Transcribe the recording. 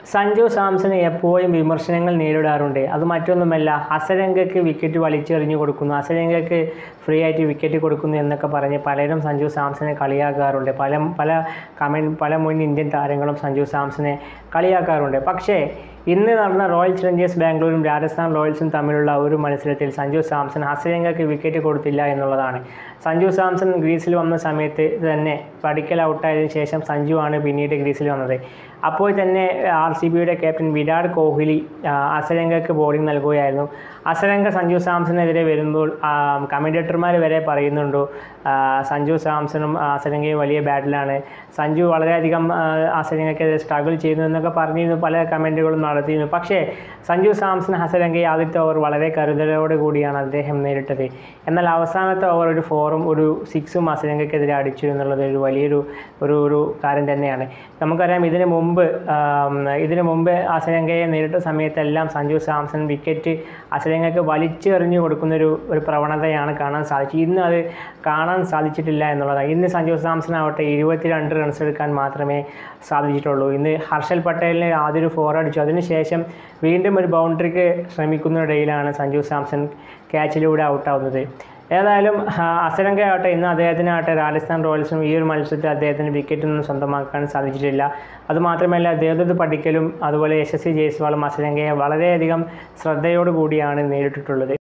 Sanju Samson എപ്പോഴും വിമർശനങ്ങൾ നേരിടാറുണ്ട് അത് മറ്റൊന്നുമല്ല അസരംഗയ്ക്ക് വിക്കറ്റ് വലിച്ചെറിഞ്ഞു കൊടുക്കുന്നു അസരംഗയ്ക്ക് ഫ്രീ ആയിട്ട് വിക്കറ്റ് കൊടുക്കുന്നു എന്നൊക്കെ പറഞ്ഞ് പലരും സഞ്ജു സാംസനെ കളിയാക്കാറുണ്ട് പല പല കമൻ പല മുൻ ഇന്ത്യൻ താരങ്ങളും സഞ്ജു സാംസനെ കളിയാക്കാറുണ്ട് പക്ഷേ ഇന്ന് നടന്ന റോയൽ ചലഞ്ചേഴ്സ് ബാംഗ്ലൂരും രാജസ്ഥാൻ റോയൽസും തമ്മിലുള്ള ഒരു മത്സരത്തിൽ സഞ്ജു സാംസൺ ഹസരംഗയ്ക്ക് വിക്കറ്റ് കൊടുത്തില്ല എന്നുള്ളതാണ് സഞ്ജു സാംസൺ ഗ്രീസിൽ വന്ന സമയത്ത് തന്നെ പടിക്കൽ ഔട്ടായതിനു ശേഷം സഞ്ജു ആണ് പിന്നീട് ഗ്രീസിൽ വന്നത് അപ്പോൾ തന്നെ ആർ സി ബിയുടെ ക്യാപ്റ്റൻ വിരാട് കോഹ്ലി അസരംഗയ്ക്ക് ബോളിംഗ് നൽകുകയായിരുന്നു അസരംഗ സഞ്ജു സാംസണെതിരെ വരുമ്പോൾ കമൻറ്റേറ്റർമാർ വരെ പറയുന്നുണ്ടോ ആ, സഞ്ജു സാംസണും അസരംഗയും വലിയ ബാറ്റിലാണ് സഞ്ജു വളരെയധികം അസരംഗയ്ക്കെതിരെ സ്ട്രഗിൾ ചെയ്യുന്നു എന്നൊക്കെ പറഞ്ഞിരുന്നു പല കമൻറ്റുകളും നടത്തിയിരുന്നു പക്ഷേ സഞ്ജു സാംസൺ ഹസരംഗയെ ആദ്യത്തെ ഓവർ വളരെ കരുതലോട് കൂടിയാണ് അദ്ദേഹം നേരിട്ടത് എന്നാൽ അവസാനത്തെ ഓവർ ഒരു ഫോറും ഒരു സിക്സും ഹസരംഗയ്ക്കെതിരെ അടിച്ചു എന്നുള്ളത് ഒരു വലിയൊരു ഒരു ഒരു കാര്യം തന്നെയാണ് നമുക്കറിയാം ഇതിന് മുമ്പ് ആം, ഇതിന് മുമ്പ് അസരംഗയെ നേരിട്ട സമയത്തെല്ലാം സഞ്ജു സാംസൺ വിക്കറ്റ് അസരംഗയ്ക്ക് വലിച്ചെറിഞ്ഞു കൊടുക്കുന്നൊരു ഒരു പ്രവണതയാണ് കാണാൻ സാധിച്ചത് ഇന്ന് അത് കാണാൻ സാധിച്ചിട്ടില്ല എന്നുള്ളതാണ് ഇന്ന് സഞ്ജു സാംസൺ ആവട്ടെ ഇരുപത്തിരണ്ട് റൺസ് എടുക്കാൻ മാത്രമേ സാധിച്ചിട്ടുള്ളൂ ഇന്ന് ഹർഷൽ പട്ടേലിന് ആദ്യം ഒരു ഫോർ അടിച്ചു അതിനുശേഷം വീണ്ടും ഒരു ബൗണ്ടറിക്ക് ശ്രമിക്കുന്നതിനിടയിലാണ് സഞ്ജു സാംസൺ ക്യാച്ചിലൂടെ ഔട്ടാവുന്നത് ഏതായാലും അസരംഗ ആവട്ടെ ഇന്ന് അദ്ദേഹത്തിനാവട്ടെ രാജസ്ഥാൻ റോയൽസും ഈ ഒരു മത്സരത്തിൽ അദ്ദേഹത്തിന് വിക്കറ്റൊന്നും സ്വന്തമാക്കാൻ സാധിച്ചിട്ടില്ല അതുമാത്രമല്ല ദേവദത്ത് പടിക്കലും അതുപോലെ യശസ്വി ജയ്സ്വാളും അസരംഗയെ വളരെയധികം ശ്രദ്ധയോടുകൂടിയാണ് നേരിട്ടിട്ടുള്ളത്